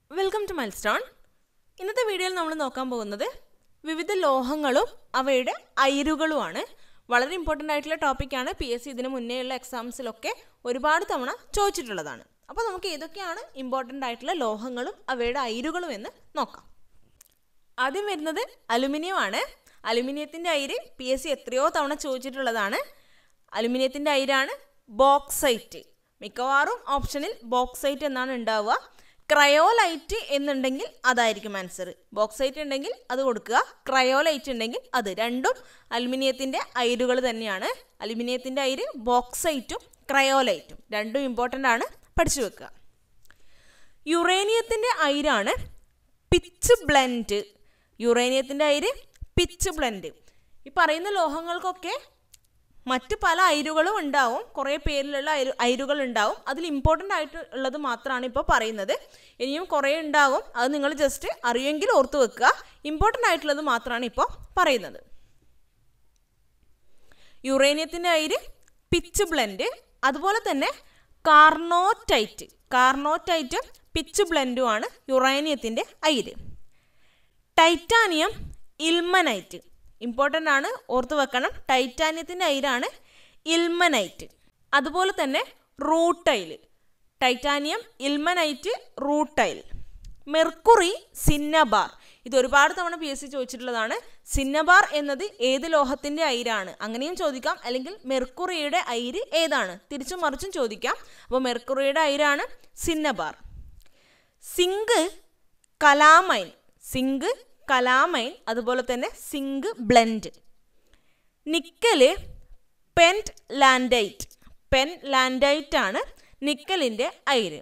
welcome to milestone ഇന്നത്തെ വീഡിയോയിൽ നമ്മൾ നോക്കാൻ പോകുന്നത് വിവിധ ലോഹങ്ങളും അവയുടെ അയിരുകളുമാണ് വളരെ ഇമ്പോർട്ടൻ്റ് ആയിട്ടുള്ള ടോപ്പിക്കാണ് പി എസ് സി ഇതിന് മുന്നേയുള്ള എക്സാംസിലൊക്കെ ഒരുപാട് തവണ ചോദിച്ചിട്ടുള്ളതാണ് അപ്പോൾ നമുക്ക് ഏതൊക്കെയാണ് ഇമ്പോർട്ടൻ്റ് ആയിട്ടുള്ള ലോഹങ്ങളും അവയുടെ അയിരുകളും എന്ന് നോക്കാം ആദ്യം വരുന്നത് അലുമിനിയം ആണ് അലുമിനിയത്തിൻ്റെ അയിര് പി എസ് സി എത്രയോ തവണ ചോദിച്ചിട്ടുള്ളതാണ് അലുമിനിയത്തിൻ്റെ അയിരാണ് ബോക്സൈറ്റ് മിക്കവാറും ഓപ്ഷനിൽ ബോക്സൈറ്റ് എന്നാണ് ഉണ്ടാവുക ക്രയോലൈറ്റ് എന്നുണ്ടെങ്കിൽ അതായിരിക്കും ആൻസർ ബോക്സൈറ്റ് ഉണ്ടെങ്കിൽ അത് കൊടുക്കുക ക്രയോലൈറ്റ് ഉണ്ടെങ്കിൽ അത് രണ്ടും അലുമിനിയത്തിൻ്റെ അയിരുകൾ തന്നെയാണ് അലുമിനിയത്തിൻ്റെ അയിര് ബോക്സൈറ്റും ക്രയോലൈറ്റും രണ്ടും ഇമ്പോർട്ടൻ്റ് ആണ് പഠിച്ചു വെക്കുക യുറേനിയത്തിൻ്റെ അയിരാണ് പിച്ച് ബ്ലെൻഡ് യുറേനിയത്തിൻ്റെ അയിര് പിച്ച് ബ്ലെൻഡ് ഈ പറയുന്ന ലോഹങ്ങൾക്കൊക്കെ മറ്റ് പല അയിരുകളും ഉണ്ടാവും കുറേ പേരിലുള്ള അയിരു അയിരുകൾ ഉണ്ടാവും അതിൽ ഇമ്പോർട്ടൻ്റ് ആയിട്ട് ഉള്ളത് മാത്രമാണ് ഇപ്പോൾ പറയുന്നത് ഇനിയും കുറേ ഉണ്ടാകും അത് നിങ്ങൾ ജസ്റ്റ് അറിയുമെങ്കിൽ ഓർത്ത് വെക്കുക ഇമ്പോർട്ടൻ്റ് ആയിട്ടുള്ളത് മാത്രമാണ് ഇപ്പോൾ പറയുന്നത് യുറേനിയത്തിൻ്റെ അയിര് പിച്ച് ബ്ലെൻഡ് അതുപോലെ തന്നെ കാർണോറ്റൈറ്റ് കാർണോറ്റൈറ്റ് പിച്ച് ബ്ലെൻഡുമാണ് യുറേനിയത്തിൻ്റെ അയിര് ടൈറ്റാനിയം ഇൽമനൈറ്റ് ഇമ്പോർട്ടൻ്റ് ആണ് ഓർത്ത് വെക്കണം ടൈറ്റാനിയത്തിൻ്റെ അയിരാണ് ഇൽമനൈറ്റ് അതുപോലെ തന്നെ rutile titanium ilmenite rutile mercury cinnabar ഇത് ഒരുപാട് തവണ പി എസ് സി ചോദിച്ചിട്ടുള്ളതാണ് സിന്നബാർ എന്നത് ഏത് ലോഹത്തിൻ്റെ അയിരാണ് അങ്ങനെയും ചോദിക്കാം അല്ലെങ്കിൽ മെർക്കുറിയുടെ അയിര് ഏതാണ് തിരിച്ചും മറിച്ചും ചോദിക്കാം അപ്പോൾ മെർക്കുറിയുടെ അയിരാണ് cinnabar zinc calamine zinc calamine അതുപോലെ തന്നെ സിങ്ക് ബ്ലെൻഡ് നിക്കല് പെൻറ്റ് ലാൻഡൈറ്റ് പെൻ ലാൻഡൈറ്റ് ആണ് നിക്കലിൻ്റെ അയിര്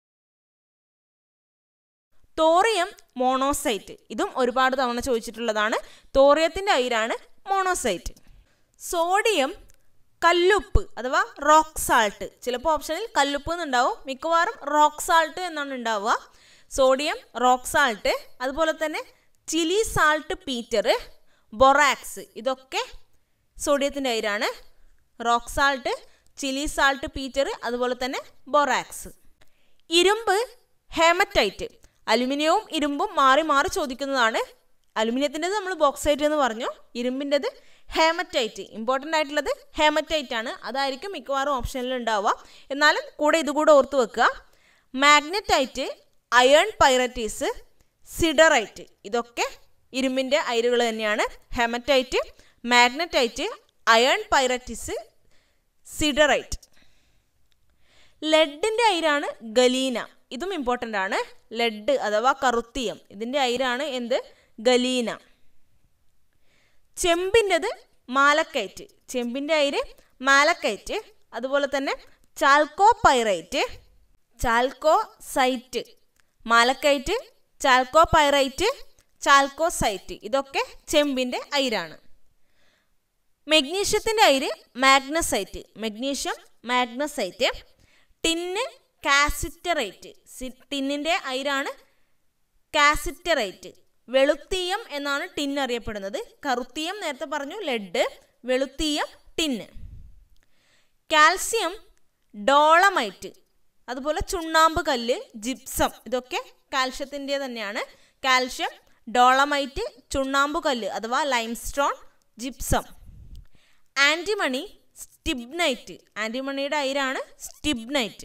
തോറിയം മോണോസൈറ്റ് ഇതും ഒരുപാട് തവണ ചോദിച്ചിട്ടുള്ളതാണ് തോറിയത്തിൻ്റെ അയിരാണ് മോണോസൈറ്റ് സോഡിയം കല്ലുപ്പ് അഥവാ റോക്ക് സാൾട്ട് ചിലപ്പോൾ ഓപ്ഷനിൽ കല്ലുപ്പ് എന്നുണ്ടാവും മിക്കവാറും റോക്ക് സാൾട്ട് എന്നാണ് ഉണ്ടാവുക സോഡിയം റോക്ക് സാൾട്ട് അതുപോലെ തന്നെ ചിലി സാൾട്ട് പീറ്റർ ബൊറാക്സ് ഇതൊക്കെ സോഡിയത്തിൻ്റെ അയിരാണ് rock salt Chile saltpetre അതുപോലെ തന്നെ ബൊറാക്സ് ഇരുമ്പ് ഹേമറ്റൈറ്റ് അലുമിനിയവും ഇരുമ്പും മാറി മാറി ചോദിക്കുന്നതാണ് അലുമിനിയത്തിൻ്റെത് നമ്മൾ ബോക്സൈറ്റ് എന്ന് പറഞ്ഞു ഇരുമ്പിൻ്റെത് ഹേമറ്റൈറ്റ് ഇമ്പോർട്ടൻ്റ് ആയിട്ടുള്ളത് ഹേമറ്റൈറ്റ് ആണ് അതായിരിക്കും മിക്കവാറും ഓപ്ഷനിൽ ഉണ്ടാവുക എന്നാലും കൂടെ ഇതുകൂടെ ഓർത്ത് വെക്കുക മാഗ്നറ്റൈറ്റ് അയൺ പൈററ്റീസ് സിഡറൈറ്റ് ഇതൊക്കെ ഇരുമ്പിൻ്റെ അയിരുകൾ തന്നെയാണ് haematite magnetite iron pyrites siderite ലെഡിൻ്റെ അയിരാണ് ഗലീന ഇതും ഇമ്പോർട്ടൻ്റ് ആണ് ലെഡ് അഥവാ കറുത്തിയം ഇതിൻ്റെ അയിരാണ് എന്ത് ഗലീന ചെമ്പിൻ്റെത് മാലക്കൈറ്റ് ചെമ്പിൻ്റെ അയിര് മാലക്കൈറ്റ് അതുപോലെ തന്നെ chalcopyrite chalcocite malachite chalcopyrite chalcocite ഇതൊക്കെ ചെമ്പിൻ്റെ അയിരാണ് മെഗ്നീഷ്യത്തിൻ്റെ അയിര് magnesite magnesium magnesite tin cassiterite ടിന്നിൻ്റെ അയിരാണ് കാസിറ്ററൈറ്റ് വെളുത്തീയം എന്നാണ് ടിൻ അറിയപ്പെടുന്നത് കറുത്തീയം നേരത്തെ പറഞ്ഞു ലെഡ് വെളുത്തീയം ടിന്ന് കാൽസ്യം ഡോളമൈറ്റ് അതുപോലെ ചുണ്ണാമ്പ് കല്ല് ജിപ്സം ഇതൊക്കെ കാൽഷ്യത്തിൻ്റെ തന്നെയാണ് കാൽഷ്യം ഡോളമൈറ്റ് ചുണ്ണാമ്പ് കല്ല് അഥവാ ലൈംസ്റ്റോൺ ജിപ്സം ആൻറ്റിമണി സ്റ്റിബ്നൈറ്റ് ആൻറ്റിമണിയുടെ അയിരാണ് സ്റ്റിബ്നൈറ്റ്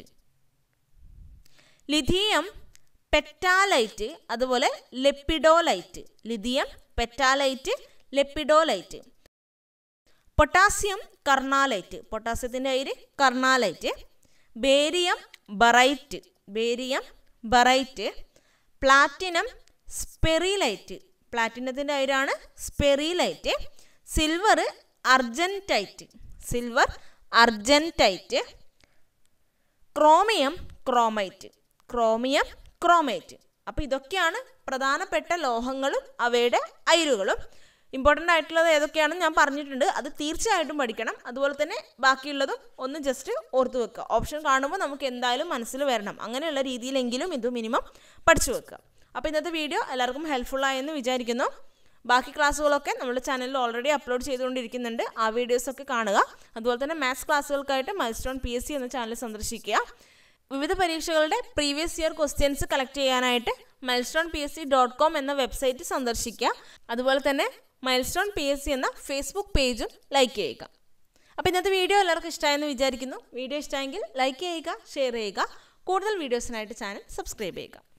ലിഥിയം പെറ്റാലൈറ്റ് അതുപോലെ lepidolite lithium petalite lepidolite potassium carnallite പൊട്ടാസ്യത്തിൻ്റെ അയിര് carnallite barium baryte barium baryte platinum sperrylite പ്ലാറ്റിനത്തിൻ്റെ അയിരാണ് sperrylite silver argentite silver argentite chromium chromite chromium chromite അപ്പോൾ ഇതൊക്കെയാണ് പ്രധാനപ്പെട്ട ലോഹങ്ങളും അവയുടെ അയിരുകളും ഇമ്പോർട്ടൻ്റ് ആയിട്ടുള്ളത് ഏതൊക്കെയാണെന്ന് ഞാൻ പറഞ്ഞിട്ടുണ്ട് അത് തീർച്ചയായിട്ടും പഠിക്കണം അതുപോലെ തന്നെ ബാക്കിയുള്ളതും ഒന്ന് ജസ്റ്റ് ഓർത്ത് വെക്കുക ഓപ്ഷൻ കാണുമ്പോൾ നമുക്ക് എന്തായാലും മനസ്സിൽ വരണം അങ്ങനെയുള്ള രീതിയിലെങ്കിലും ഇത് മിനിമം പഠിച്ചു വെക്കുക അപ്പോൾ ഇന്നത്തെ വീഡിയോ എല്ലാവർക്കും ഹെൽപ്ഫുള്ളായെന്ന് വിചാരിക്കുന്നു ബാക്കി ക്ലാസ്സുകളൊക്കെ നമ്മുടെ ചാനലിൽ ഓൾറെഡി അപ്ലോഡ് ചെയ്തുകൊണ്ടിരിക്കുന്നുണ്ട് ആ വീഡിയോസൊക്കെ കാണുക അതുപോലെ തന്നെ മാത്സ് ക്ലാസ്സുകൾക്കായിട്ട് മൈൽസ്റ്റോൺ പി എസ് സി എന്ന ചാനൽ സന്ദർശിക്കുക വിവിധ പരീക്ഷകളുടെ പ്രീവിയസ് ഇയർ ക്വസ്റ്റ്യൻസ് കളക്ട് ചെയ്യാനായിട്ട് milestone P S C dot com എന്ന വെബ്സൈറ്റ് സന്ദർശിക്കുക അതുപോലെ തന്നെ മൈൽസ്റ്റോൺ പി എസ് സി എന്ന ഫേസ്ബുക്ക് പേജും ലൈക്ക് ചെയ്യുക അപ്പോൾ ഇന്നത്തെ വീഡിയോ എല്ലാവർക്കും ഇഷ്ടമായെന്ന് വിചാരിക്കുന്നു വീഡിയോ ഇഷ്ടമെങ്കിൽ ലൈക്ക് ചെയ്യുക ഷെയർ ചെയ്യുക കൂടുതൽ വീഡിയോസിനായിട്ട് ചാനൽ സബ്സ്ക്രൈബ് ചെയ്യുക